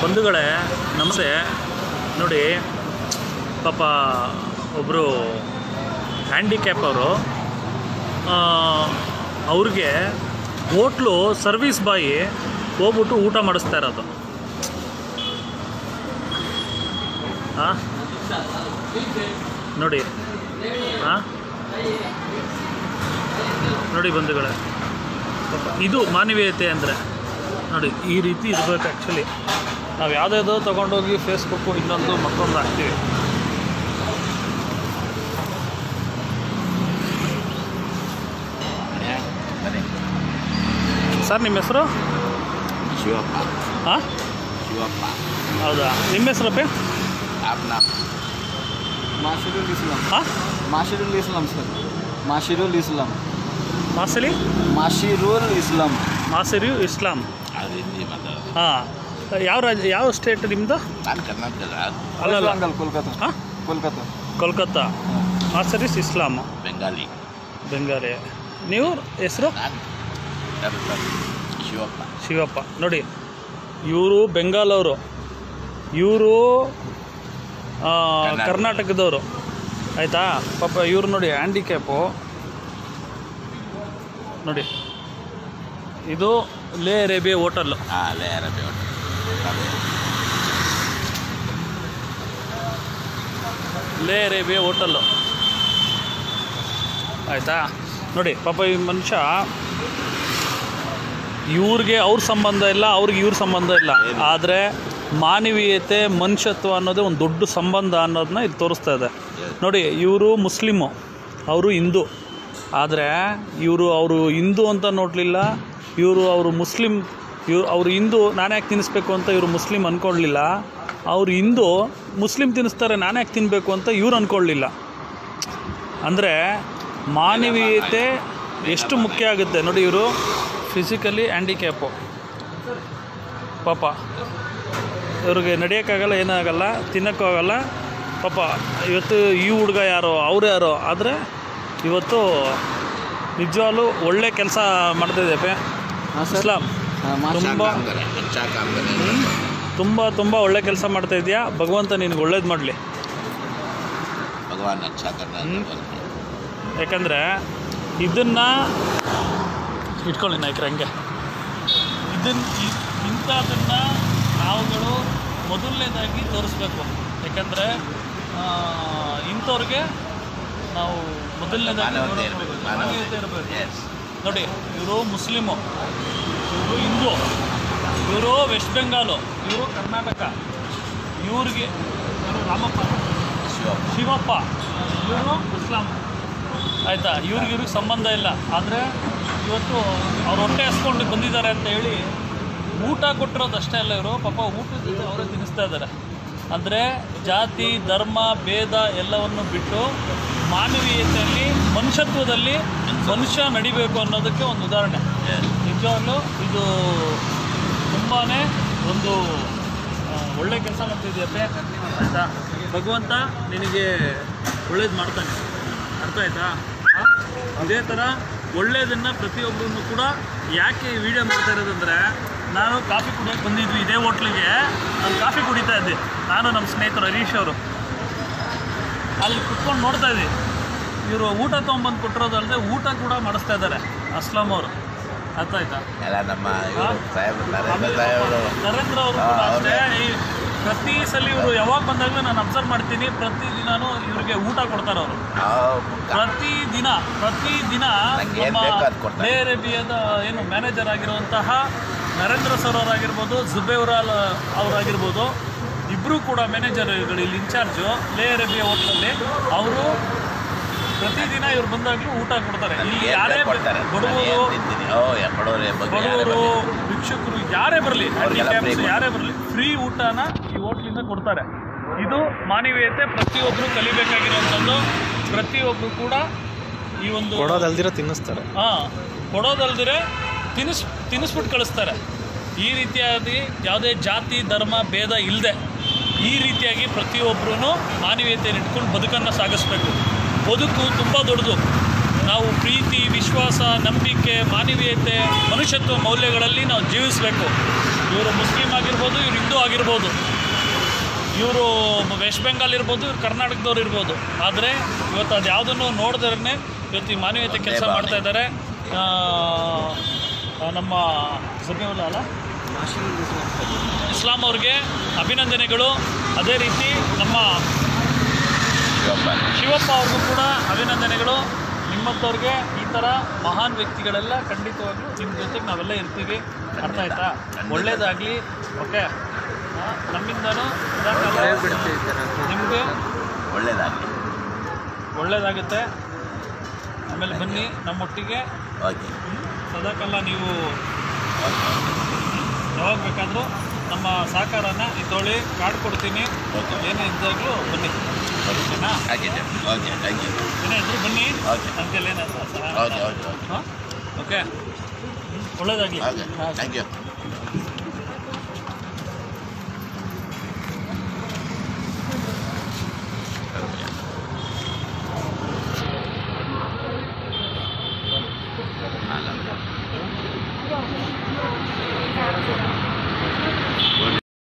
ಬಂಧುಗಳೇ ನಮಸ್ತೆ ನೋಡಿ ಪಾಪ ಒಬ್ಬರು ಹ್ಯಾಂಡಿಕ್ಯಾಪ್ ಅವರು ಅವ್ರಿಗೆ ಹೋಟ್ಲು ಸರ್ವಿಸ್ ಬಾಯಿ ಹೋಗ್ಬಿಟ್ಟು ಊಟ ಮಾಡಿಸ್ತಾ ಇರೋದು ಹಾಂ ನೋಡಿ ಹಾಂ ನೋಡಿ ಬಂಧುಗಳೇ ಪಾಪ ಇದು ಮಾನವೀಯತೆ ಅಂದರೆ ನೋಡಿ ಈ ರೀತಿ ಇರಬೇಕು ಆ್ಯಕ್ಚುಲಿ ನಾವು ಯಾವುದ್ಯಾವುದೋ ತೊಗೊಂಡೋಗಿ ಫೇಸ್ಬುಕ್ಕು ಇನ್ನೊಂದು ಮತ್ತೊಂದು ಹಾಕ್ತೀವಿ ಸರ್ ನಿಮ್ಮ ಹೆಸರು ಶಿವಪ್ಪ ಹಾಂ ಶಿವಪ್ಪ ಹೌದಾ ನಿಮ್ಮ ಹೆಸರಪ್ಪ आपना মাসিরুল ইসলাম ಹಾಂ মাসিরুল ইসলাম স্যার মাসিরুল ইসলাম ಮಾಸಲಿ মাসিরুল ইসলাম ಮಾಸರಿ ಇಸ್ಲಾಂ ಅದು ಹಿಂದಿ ಮಾತಾಡೋದು ಹಾಂ ಯಾವ ರಾಜ್ಯ ಯಾವ ಸ್ಟೇಟ್ ನಿಮ್ಮದು ನಾನು ಕರ್ನಾಟಕದ ಅಲ್ಲಲ್ಲ বেঙ্গল কলকাতা ಹಾಂ কলকাতা ಕೋಲ್ಕತ್ತಾ ಮಾಸರಿಸ್ ಇಸ್ಲಾಂ ಬೆಂಗಾಲಿ ಬೆಂಗಾಲಿ ನೀವು ಹೆಸರು ನಾನು ನನ್ನ ಹೆಸರು ಶಿವಪ್ಪ ಶಿವಪ್ಪ ನೋಡಿ ಇವರು ಬೆಂಗಾಲವರು ಇವರು ಕರ್ನಾಟಕ. ಕರ್ನಾಟಕದವರು ಆಯಿತಾ ಪಾಪ ಇವ್ರು ನೋಡಿ ಹ್ಯಾಂಡಿಕ್ಯಾಪು ನೋಡಿ ಇದು ಲೇ ರೇಬೆ ಹೋಟೆಲ್ ಹಾಂ ಅಲ್ಲೇ ಅರಬಿ ಹೋಟೆಲ್ ಲೇ ರೇಬೆ ಹೋಟೆಲ್ಲು ಆಯಿತಾ ನೋಡಿ ಪಾಪ ಈ ಮನುಷ್ಯ ಇವ್ರಿಗೆ ಅವ್ರ ಸಂಬಂಧ ಇಲ್ಲ ಅವ್ರಿಗೆ ಇವ್ರ ಸಂಬಂಧ ಇಲ್ಲ ಆದರೆ ಮಾನವೀಯತೆ ಮನುಷ್ಯತ್ವ ಅನ್ನೋದೇ ಒಂದು ದೊಡ್ಡ ಸಂಬಂಧ ಅನ್ನೋದನ್ನ ಇಲ್ಲಿ ತೋರಿಸ್ತಾ ಇದೆ ನೋಡಿ ಇವರು ಮುಸ್ಲಿಮು ಅವರು ಹಿಂದೂ ಆದರೆ ಇವರು ಅವರು ಹಿಂದೂ ಅಂತ ನೋಡಲಿಲ್ಲ ಇವರು ಅವರು ಮುಸ್ಲಿಮ್ ಇವ್ರು ಅವರು ಹಿಂದೂ ನಾನು ಯಾಕೆ ತಿನ್ನಿಸ್ಬೇಕು ಅಂತ ಇವರು ಮುಸ್ಲಿಮ್ ಅಂದ್ಕೊಳ್ಳಿಲ್ಲ ಅವ್ರು ಹಿಂದೂ ಮುಸ್ಲಿಮ್ ತಿನ್ನಿಸ್ತಾರೆ ನಾನು ಯಾಕೆ ತಿನ್ನಬೇಕು ಅಂತ ಇವ್ರು ಅಂದ್ಕೊಳ್ಳಿಲ್ಲ ಅಂದರೆ ಮಾನವೀಯತೆ ಎಷ್ಟು ಮುಖ್ಯ ಆಗುತ್ತೆ ನೋಡಿ ಇವರು ಫಿಸಿಕಲಿ ಹ್ಯಾಂಡಿಕ್ಯಾಪು ಪಾಪ ಇವ್ರಿಗೆ ನಡೆಯೋಕ್ಕಾಗಲ್ಲ ಏನಾಗಲ್ಲ ತಿನ್ನೋಕ್ಕೂ ಆಗಲ್ಲ ಪಾಪ ಇವತ್ತು ಈ ಹುಡುಗ ಯಾರೋ ಅವ್ರು ಯಾರೋ ಆದರೆ ಇವತ್ತು ನಿಜವಾಗ್ಲೂ ಒಳ್ಳೆ ಕೆಲಸ ಮಾಡ್ತಾಯಿದ್ದೆ ಹಾಂ ಸರ್ ಇಸ್ಲಾಂ ಹಾಂ ಮಾಸ್ अच्छा ತುಂಬ काम करे अच्छा काम करे ತುಂಬ ತುಂಬ ಒಳ್ಳೆ ಕೆಲಸ ಮಾಡ್ತಾ ಇದೆಯಾ ಭಗವಂತ ನಿನಗೆ ಒಳ್ಳೇದು ಮಾಡಲಿ भगवान अच्छा करना हम्म। बोलते हैं ಯಾಕಂದರೆ ಇದನ್ನು ಇಟ್ಕೊಳ್ಳಿ ನಾಯ್ಕರ ಹಂಗೆ ಇದನ್ನು ಇಂಥದನ್ನು ನಾವುಗಳು ಮೊದಲನೇದಾಗಿ ತೋರಿಸ್ಬೇಕು ಯಾಕಂದರೆ ಇಂಥವ್ರಿಗೆ ನಾವು ಮೊದಲನೇದಾಗಿ ಮಾನವತೆ ನೋಡೋದು ಇರಬೇಕು ಮಾನವೀಯತೆ ಇರಬೇಕು ಎಸ್ ನೋಡಿ ಇವರು ಮುಸ್ಲಿಮು ಇವರು ಹಿಂದೂ ಇವರು ವೆಸ್ಟ್ ಬೆಂಗಾಲು ಇವರು ಕರ್ನಾಟಕ ಇವ್ರಿಗೆ ಇವರು ರಾಮಪ್ಪ ಶಿವಪ್ಪ ಶಿವಪ್ಪ ಇವರು ಇಸ್ಲಾಂ ಆಯಿತಾ ಇವ್ರಿಗೆ ಇವ್ರಿಗೆ ಸಂಬಂಧ ಇಲ್ಲ ಆದರೆ ಇವತ್ತು ಅವ್ರು ಹೊಟ್ಟೆ ಹಸ್ಕೊಂಡು ಬಂದಿದ್ದಾರೆ ಅಂತ ಹೇಳಿ ಊಟ ಕೊಟ್ಟಿರೋದು ಅಷ್ಟೇ ಅಲ್ಲ ಇವರು ಪಾಪ ಊಟದ ಜೊತೆ ಅವರೇ ತಿನ್ನಿಸ್ತಾ ಇದ್ದಾರೆ ಅಂದರೆ ಜಾತಿ ಧರ್ಮ ಭೇದ ಎಲ್ಲವನ್ನು ಬಿಟ್ಟು ಮಾನವೀಯತೆಯಲ್ಲಿ ಮನುಷ್ಯತ್ವದಲ್ಲಿ ಮನುಷ್ಯ ನಡಿಬೇಕು ಅನ್ನೋದಕ್ಕೆ ಒಂದು ಉದಾಹರಣೆ ನಿಜವಾಗ್ಲೂ ಇದು ತುಂಬಾ ಒಂದು ಆ, ಒಳ್ಳೆ ಕೆಲಸ ಮಾಡ್ತಿದ್ಯಪ್ಪ ಆಯಿತಾ ಭಗವಂತ ನಿನಗೆ ಒಳ್ಳೇದು ಮಾಡ್ತಾನೆ ಅರ್ಥ ಆಯ್ತಾ ಆ? ಇದೇ ಥರ ಒಳ್ಳೆಯದನ್ನು ಪ್ರತಿಯೊಬ್ಬರನ್ನು ಕೂಡ ಯಾಕೆ ಈ ವಿಡಿಯೋ ಮಾಡ್ತಾ ಇರೋದಂದರೆ ನಾನು ಕಾಫಿ ಕುಡಿಯೋಕೆ ಬಂದಿದ್ವಿ ಇದೇ ಹೋಟ್ಲಿಗೆ ನಾನು ಕಾಫಿ ಕುಡಿತಾ ಇದ್ದೆ ನಾನು ನಮ್ಮ ಸ್ನೇಹಿತರು ಹರೀಶ್ ಅವರು ಅಲ್ಲಿ ಕುತ್ಕೊಂಡು ನೋಡ್ತಾ ಇದ್ವಿ ಇವರು ಊಟ ತೊಗೊಂಬಂದು ಕೊಟ್ಟಿರೋದಲ್ಲದೆ ಊಟ ಕೂಡ ಮಾಡಿಸ್ತಾ ಇದ್ದಾರೆ ಅಸ್ಲಾಂ ಅವರು ಅರ್ಥ ಆಯ್ತಾ ಎಲ್ಲ ನಮ್ಮ ಇವರು ಹಾ? ಸಾಹೇಬರು ನರೇಂದ್ರ ಆಮೇಲೆ ಸಾಹೇಬರು ನರೇಂದ್ರ ಅವರು ಹಾ, ಕೂಡ ಅವ್ರೇ. ಅಷ್ಟೇ ಈ ಪ್ರತಿ ಸಲ ಇವರು ಯಾವಾಗ ಬಂದಾಗಲೂ ನಾನು ಅಬ್ಸರ್ವ್ ಮಾಡ್ತೀನಿ ಪ್ರತಿ ದಿನಾನು ಇವ್ರಿಗೆ ಊಟ ಕೊಡ್ತಾರೆ ಅವರು ನಾವು ಪ್ರತಿ ದಿನ ಪ್ರತಿ ದಿನ ನಂಗೆ ಏನ್ ನಮ್ಮ ಬೇಕೋ ಅದ್ ಕೊಡ್ತಾರೆ. ಲೇ ಅರೇಬಿಯಾದ ಏನು ಮ್ಯಾನೇಜರ್ ಆಗಿರುವಂತಹ ನರೇಂದ್ರ ಸರ್ ಅವರಾಗಿರ್ಬೋದು ಜುಬೇವ್ರಾಲ್ ಅವರಾಗಿರ್ಬೋದು ಇಬ್ಬರು ಕೂಡ ಮ್ಯಾನೇಜರ್ಗಳು ಇಲ್ಲಿ ಇನ್ಚಾರ್ಜು ಲೇ ಅರೇಬಿಯಾ ಹೋಟ್ಲಲ್ಲಿ ಅವರು ಪ್ರತಿದಿನ ಇವ್ರು ಬಂದಾಗಲೂ ಊಟ ಕೊಡ್ತಾರೆ ಇಲ್ಲಿ ನನಗೆ ಏನ್ ಯಾರೇ ಬೇಕು ಕೊಡ್ತಾರೆ ನಾನು ಬಡವರು ಏನ್ ತಿಂತೀನಿ ಓ ಯಾ ಬಡವರು ಬಗ್ಗೆ ಯಾರೇ ಬಡವರು ಬರ್ಲಿ. ಭಿಕ್ಷುಕರು ಯಾರೇ ಬರಲಿ ಅವ್ರಿಗೆಲ್ಲ free ಕೊಡ್ತಾರೆ. ಯಾರೇ ಬರಲಿ ಫ್ರೀ ಊಟನ ಈ ಹೋಟ್ಲಿಂದ ಕೊಡ್ತಾರೆ ಇದು ಮಾನವೀಯತೆ ಪ್ರತಿಯೊಬ್ಬರು ಕಲಿಬೇಕಾಗಿರುವಂಥದ್ದು ಪ್ರತಿಯೊಬ್ಬರು ಕೂಡ ಈ ಒಂದು ಕೊಡೋದಲ್ದಿರೋ ತಿನ್ನಿಸ್ತಾರೆ ಹಾಂ ಕೊಡೋದಲ್ದಿರೆ ತಿನ್ನಿಸ್ ತಿನ್ನಿಸ್ಬಿಟ್ಟು ಕಳಿಸ್ತಾರೆ ಈ ರೀತಿಯಾಗಿ ಯಾವುದೇ ಜಾತಿ ಧರ್ಮ ಭೇದ ಇಲ್ಲದೆ ಈ ರೀತಿಯಾಗಿ ಪ್ರತಿಯೊಬ್ಬರೂ ಮಾನವೀಯತೆಯನ್ನು ಇಟ್ಕೊಂಡು ಬದುಕನ್ನು ಸಾಗಿಸ್ಬೇಕು ಬದುಕು ತುಂಬ ದೊಡ್ಡದು ನಾವು ಪ್ರೀತಿ ವಿಶ್ವಾಸ ನಂಬಿಕೆ ಮಾನವೀಯತೆ ಮನುಷ್ಯತ್ವ ಮೌಲ್ಯಗಳಲ್ಲಿ ನಾವು ಜೀವಿಸಬೇಕು ಇವರು ಮುಸ್ಲಿಂ ಆಗಿರ್ಬೋದು ಇವರು ಹಿಂದೂ ಆಗಿರ್ಬೋದು ಇವರು ವೆಸ್ಟ್ ಬೆಂಗಾಲ್ ಇರ್ಬೋದು ಇವ್ರು ಕರ್ನಾಟಕದವ್ರು ಇರ್ಬೋದು ಆದರೆ ಇವತ್ತು ಅದು ಯಾವುದನ್ನು ನೋಡಿದ್ರೆ ಇವತ್ತು ಈ ಮಾನವೀಯತೆ ಒಂದೇ ಕೆಲಸ ಭಾವನೆ. ಮಾಡ್ತಾ ಇದ್ದಾರೆ ಆ, ಆ, ನಮ್ಮ ಸಮೀವುಲ್ಲ ಅಲ್ಲ ಇಸ್ಲಾಂ ಅವ್ರಿಗೆ ಅಭಿನಂದನೆಗಳು ಅದೇ ರೀತಿ ನಮ್ಮ ಶಿವಪ್ಪ ಶಿವಪ್ಪ ಅವ್ರಿಗೂ ಕೂಡ ಅಭಿನಂದನೆಗಳು ನಿಮ್ಮಂಥವ್ರಿಗೆ ಈ ಥರ ಮಹಾನ್ ವ್ಯಕ್ತಿಗಳೆಲ್ಲ ಖಂಡಿತವಾಗ್ಲೂ ನಿಮ್ಮ ಜೊತೆಗೆ ನಾವೆಲ್ಲ ಇರ್ತೀವಿ ಅರ್ಥ ಆಯ್ತಾ ಖಂಡಿತ. ಒಳ್ಳೇದಾಗಲಿ ಓಕೆ ನಮ್ಮಿಂದನೂ ನಿಮಗೆ ಒಳ್ಳೇದಾಗಲಿ ಒಳ್ಳೇದಾಗುತ್ತೆ ಆಮೇಲೆ ಬನ್ನಿ ನಮ್ಮೊಟ್ಟಿಗೆ ಓಕೆ ಸದಾಕಾಲ ನೀವು ಓಕೆ ಯಾವಾಗ ಬೇಕಾದರೂ ನಮ್ಮ ಸಹಕಾರನ ಇದ್ದೊಳಿ ಕಾರ್ಡ್ ಕೊಡ್ತೀನಿ ಓಕೆ. ಏನೇ ಇದ್ದಾಗಲೂ ಬನ್ನಿ ಓಕೆನಾ ಓಕೆ ಓಕೆ ಥ್ಯಾಂಕ್ ಯು ಏನೇ ಇದ್ರು ಬನ್ನಿ ಓಕೆ. ಅಂತೇಳಿ ಓಕೆ ಓಕೆ ಓಕೆ ಹಾಂ ಓಕೆ ಒಳ್ಳೇದಾಗಲಿ ಓಕೆ ಥ್ಯಾಂಕ್ ಯು